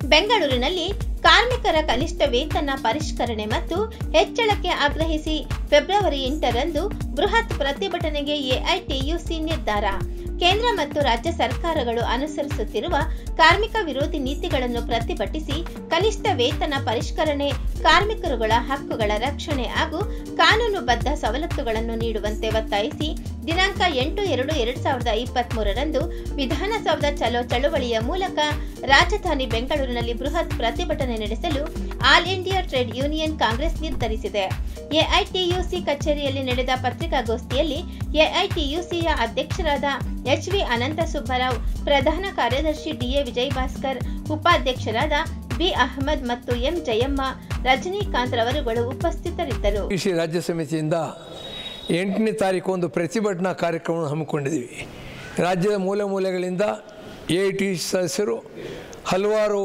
ಬೆಂಗಳೂರಿನಲ್ಲಿ ಕಾರ್ಮಿಕರ ಕನಿಷ್ಠ ವೇತನ ಪರಿಷ್ಕರಣೆ ಮತ್ತು ಹೆಚ್ಚಳಕ್ಕೆ ಆಗ್ರಹಿಸಿ ಫೆಬ್ರವರಿ ಎಂಟರಂದು ಬೃಹತ್ ಪ್ರತಿಭಟನೆಗೆ ಎಐಟಿಯುಸಿ ನಿರ್ಧಾರ ಕೇಂದ್ರ ಮತ್ತು ರಾಜ್ಯ ಸರ್ಕಾರಗಳು ಅನುಸರಿಸುತ್ತಿರುವ ಕಾರ್ಮಿಕ ವಿರೋಧಿ ನೀತಿಗಳನ್ನು ಪ್ರತಿಭಟಿಸಿ ಕನಿಷ್ಠ ವೇತನ ಪರಿಷ್ಕರಣೆ ಕಾರ್ಮಿಕರುಗಳ ಹಕ್ಕುಗಳ ರಕ್ಷಣೆ ಹಾಗೂ ಕಾನೂನುಬದ್ಧ ಸವಲತ್ತುಗಳನ್ನು ನೀಡುವಂತೆ ಒತ್ತಾಯಿಸಿ ದಿನಾಂಕ ಎಂಟು ಎರಡು ಎರಡ್ ಸಾವಿರದ ಇಪ್ಪತ್ತ್ ಮೂರರಂದು ವಿಧಾನಸೌಧ ಚಲೋ ಚಳುವಳಿಯ ಮೂಲಕ ರಾಜಧಾನಿ ಬೆಂಗಳೂರಿನಲ್ಲಿ ಬೃಹತ್ ಪ್ರತಿಭಟನೆ ನಡೆಸಲು All India Trade Union Congress ನಿರ್ಧರಿಸಿದೆ ಎಐಟಿಯುಸಿ ಕಚೇರಿಯಲ್ಲಿ ನಡೆದ ಪತ್ರಿಕಾಗೋಷ್ಠಿಯಲ್ಲಿ ಎಐಟಿಯುಸಿಯ ಅಧ್ಯಕ್ಷರಾದ ಎಚ್ ವಿ ಅನಂತ ಸುಬ್ಬರಾವ್ ಪ್ರಧಾನ ಕಾರ್ಯದರ್ಶಿ ಡಿಎ ವಿಜಯ್ ಭಾಸ್ಕರ್ ಉಪಾಧ್ಯಕ್ಷರಾದ ಬಿ ಅಹಮದ್ ಮತ್ತು ಎಂ ಜಯಮ್ಮ ರಜನಿಕಾಂತ್ ರವರುಗಳು ಉಪಸ್ಥಿತರಿದ್ದರು ಸಿ ರಾಜ್ಯ ಸಮಿತಿಯಿಂದ ಎಂಟನೇ ತಾರೀಕು ಒಂದು ಪ್ರತಿಭಟನಾ ಕಾರ್ಯಕ್ರಮವನ್ನು ಹಮ್ಮಿಕೊಂಡಿದ್ದೀವಿ ರಾಜ್ಯದ ಮೂಲೆ ಮೂಲೆಗಳಿಂದ ಎ ಐ ಟಿ ಸದಸ್ಯರು ಹಲವಾರು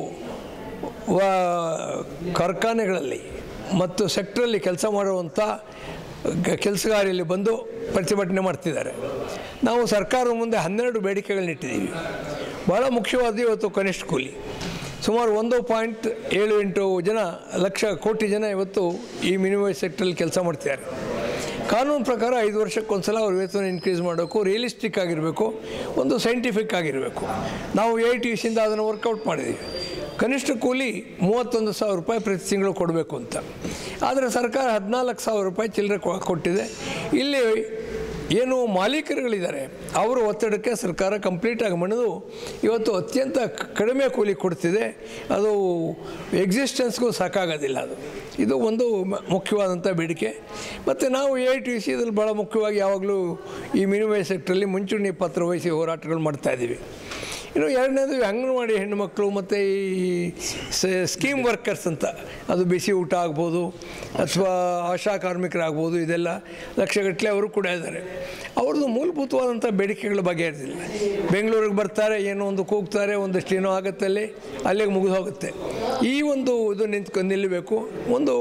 ವ ಕಾರ್ಖಾನೆಗಳಲ್ಲಿ ಮತ್ತು ಸೆಕ್ಟ್ರಲ್ಲಿ ಕೆಲಸ ಮಾಡುವಂಥ ಗ- ಕೆಲಸಗಾರಲ್ಲಿ ಬಂದು ಪ್ರತಿಭಟನೆ ಮಾಡ್ತಿದ್ದಾರೆ ನಾವು ಸರ್ಕಾರದ ಮುಂದೆ ಹನ್ನೆರಡು ಬೇಡಿಕೆಗಳನ್ನಿಟ್ಟಿದ್ದೀವಿ ಭಾಳ ಮುಖ್ಯವಾದ ಇವತ್ತು ಕನಿಷ್ಠ ಕೂಲಿ ಸುಮಾರು ಒಂದು ಪಾಯಿಂಟ್ ಏಳು ಎಂಟು ಜನ ಲಕ್ಷ ಕೋಟಿ ಜನ ಇವತ್ತು ಈ ಮಿನಿಮಮ್ ಸೆಕ್ಟ್ರಲ್ಲಿ ಕೆಲಸ ಮಾಡ್ತಿದ್ದಾರೆ ಕಾನೂನು ಪ್ರಕಾರ ಐದು ವರ್ಷಕ್ಕೊಂದ್ಸಲ ಅವ್ರ ವೇತನ ಇನ್ಕ್ರೀಸ್ ಮಾಡೋಕ್ಕೂ ರಿಯಲಿಸ್ಟಿಕ್ ಆಗಿರಬೇಕು ಒಂದು ಸೈಂಟಿಫಿಕ್ ಆಗಿರಬೇಕು ನಾವು ಎ ಟಿ ಸಿಯಿಂದ ಅದನ್ನು ವರ್ಕೌಟ್ ಮಾಡಿದ್ದೀವಿ ಕನಿಷ್ಠ ಕೂಲಿ ಮೂವತ್ತೊಂದು ಸಾವಿರ ರೂಪಾಯಿ ಪ್ರತಿ ತಿಂಗಳು ಕೊಡಬೇಕು ಅಂತ ಆದರೆ ಸರ್ಕಾರ ಹದಿನಾಲ್ಕು ಸಾವಿರ ರೂಪಾಯಿ ಚಿಲ್ಲರೆ ಕೊ- ಕೊಟ್ಟಿದೆ ಇಲ್ಲಿ ಏನು ಮಾಲೀಕರುಗಳಿದ್ದಾರೆ ಅವರ ಒತ್ತಡಕ್ಕೆ ಸರ್ಕಾರ ಕಂಪ್ಲೀಟಾಗಿ ಮಣಿದು ಇವತ್ತು ಅತ್ಯಂತ ಕ- ಕಡಿಮೆ ಕೂಲಿ ಕೊಡ್ತಿದೆ ಅದು ಎಕ್ಸಿಸ್ಟೆನ್ಸ್ಗೂ ಸಾಕಾಗೋದಿಲ್ಲ ಅದು ಇದು ಒಂದು ಮ- ಮುಖ್ಯವಾದಂಥ ಬೇಡಿಕೆ ಮತ್ತು ನಾವು ಎ ಟಿ ಸಿ ಇದ್ರಲ್ಲಿ ಭಾಳ ಮುಖ್ಯವಾಗಿ ಯಾವಾಗಲೂ ಈ ಮಿನಿಮಮ್ ಸೆಕ್ಟ್ರಲ್ಲಿ ಮುಂಚೂಣಿ ಪಾತ್ರ ವಹಿಸಿ ಹೋರಾಟಗಳು ಮಾಡ್ತಾಯಿದ್ದೀವಿ ಇನ್ನು ಎರಡನೇದು ಅಂಗನವಾಡಿ ಹೆಣ್ಣುಮಕ್ಕಳು ಮತ್ತು ಈ ಸ- ಸ್ಕೀಮ್ ವರ್ಕರ್ಸ್ ಅಂತ ಅದು ಬಿಸಿ ಊಟ ಆಗ್ಬೋದು ಅಥವಾ ಆಶಾ ಕಾರ್ಮಿಕರಾಗ್ಬೋದು ಇದೆಲ್ಲ ಲಕ್ಷಗಟ್ಟಲೆ ಅವರು ಕೂಡ ಇದ್ದಾರೆ ಅವ್ರದ್ದು ಮೂಲಭೂತವಾದಂಥ ಬೇಡಿಕೆಗಳ ಬಗೆಹರಿದಿಲ್ಲ ಬೆಂಗಳೂರಿಗೆ ಬರ್ತಾರೆ ಏನೋ ಒಂದು ಕೂಗ್ತಾರೆ ಒಂದಷ್ಟು ಏನೋ ಆಗುತ್ತೆ ಅಲ್ಲಿ ಅಲ್ಲಿಗೆ ಮುಗಿದು ಹೋಗುತ್ತೆ ಈ ಒಂದು ಇದು ನಿಂತ್ಕೊಂಡು ನಿಲ್ಲಬೇಕು ಒಂದು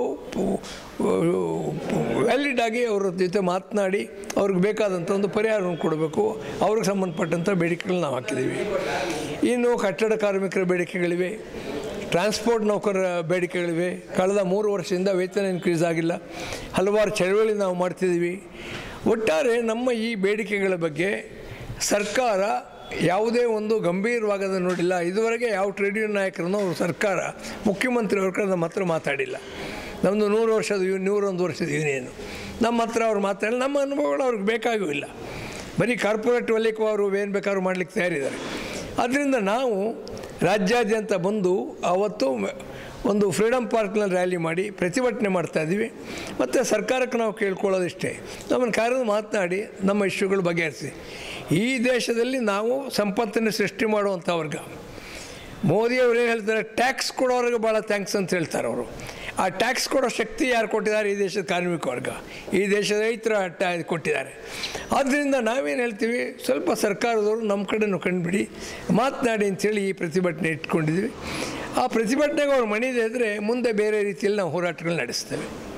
ವ್ಯಾಲಿಡ್ ಆಗಿ ಅವ್ರ ಜೊತೆ ಮಾತನಾಡಿ ಅವ್ರಿಗೆ ಬೇಕಾದಂಥ ಒಂದು ಪರಿಹಾರವನ್ನು ಕೊಡಬೇಕು ಅವ್ರಿಗೆ ಸಂಬಂಧಪಟ್ಟಂಥ ಬೇಡಿಕೆಗಳನ್ನ ನಾವು ಹಾಕಿದ್ದೀವಿ ಇನ್ನು ಕಟ್ಟಡ ಕಾರ್ಮಿಕರ ಬೇಡಿಕೆಗಳಿವೆ ಟ್ರಾನ್ಸ್ಪೋರ್ಟ್ ನೌಕರರ ಬೇಡಿಕೆಗಳಿವೆ ಕಳೆದ ಮೂರು ವರ್ಷದಿಂದ ವೇತನ ಇನ್ಕ್ರೀಸ್ ಆಗಿಲ್ಲ ಹಲವಾರು ಚಳವಳಿ ನಾವು ಮಾಡ್ತಿದ್ದೀವಿ ಒಟ್ಟಾರೆ ನಮ್ಮ ಈ ಬೇಡಿಕೆಗಳ ಬಗ್ಗೆ ಸರ್ಕಾರ ಯಾವುದೇ ಒಂದು ಗಂಭೀರವಾಗದ ನೋಡಿಲ್ಲ ಇದುವರೆಗೆ ಯಾವ ಟ್ರೇಡ್ ಯೂನಿಯನ್ ನಾಯಕರನ್ನು ಅವರು ಸರ್ಕಾರ ಮುಖ್ಯಮಂತ್ರಿ ಅವ್ರ ಕಡೆ ನಮ್ಮ ಹತ್ರ ಮಾತಾಡಿಲ್ಲ ನಮ್ಮದು ನೂರು ವರ್ಷದ ಯು ನೂರೊಂದು ವರ್ಷದ ಯೂನಿಯನು ನಮ್ಮ ಹತ್ರ ಅವ್ರು ಮಾತಾಡಿ ನಮ್ಮ ಅನುಭವಗಳು ಅವ್ರಿಗೆ ಬೇಕಾಗೂ ಇಲ್ಲ ಬರೀ ಕಾರ್ಪೊರೇಟ್ ವಲಯಕ್ಕೂ ಅವರು ಏನು ಬೇಕಾದ್ರೂ ಮಾಡಲಿಕ್ಕೆ ತಯಾರಿದ್ದಾರೆ ಆದ್ದರಿಂದ ನಾವು ರಾಜ್ಯಾದ್ಯಂತ ಬಂದು ಅವತ್ತು ಮ- ಒಂದು ಫ್ರೀಡಮ್ ಪಾರ್ಕ್ನಲ್ಲಿ ರ್ಯಾಲಿ ಮಾಡಿ ಪ್ರತಿಭಟನೆ ಮಾಡ್ತಾ ಇದ್ದೀವಿ ಮತ್ತು ಸರ್ಕಾರಕ್ಕೆ ನಾವು ಕೇಳ್ಕೊಳ್ಳೋದಿಷ್ಟೇ ನಮ್ಮನ್ನು ಕಾರ್ಯದ ಮಾತನಾಡಿ ನಮ್ಮ ಇಶ್ಯೂಗಳು ಬಗೆಹರಿಸಿ ಈ ದೇಶದಲ್ಲಿ ನಾವು ಸಂಪತ್ತನ್ನು ಸೃಷ್ಟಿ ಮಾಡುವಂಥ ವರ್ಗ ಮೋದಿಯವರು ಏನು ಹೇಳ್ತಾರೆ ಟ್ಯಾಕ್ಸ್ ಕೊಡೋರಿಗೆ ಭಾಳ ಥ್ಯಾಂಕ್ಸ್ ಅಂತ ಹೇಳ್ತಾರೆ ಅವರು ಆ ಟ್ಯಾಕ್ಸ್ ಕೊಡೋ ಶಕ್ತಿ ಯಾರು ಕೊಟ್ಟಿದ್ದಾರೆ ಈ ದೇಶದ ಕಾರ್ಮಿಕ ವರ್ಗ ಈ ದೇಶದ ರೈತರ ಟ್ಯಾ ಕೊಟ್ಟಿದ್ದಾರೆ ಆದ್ದರಿಂದ ನಾವೇನು ಹೇಳ್ತೀವಿ ಸ್ವಲ್ಪ ಸರ್ಕಾರದವರು ನಮ್ಮ ಕಡೆನೂ ಕಂಡುಬಿಡಿ ಮಾತನಾಡಿ ಅಂತೇಳಿ ಈ ಪ್ರತಿಭಟನೆ ಇಟ್ಕೊಂಡಿದ್ವಿ ಆ ಪ್ರತಿಭಟನೆಗೆ ಅವ್ರು ಮಣಿದೆ ಅಂದರೆ ಮುಂದೆ ಬೇರೆ ರೀತಿಯಲ್ಲಿ ನಾವು ಹೋರಾಟಗಳು ನಡೆಸ್ತೇವೆ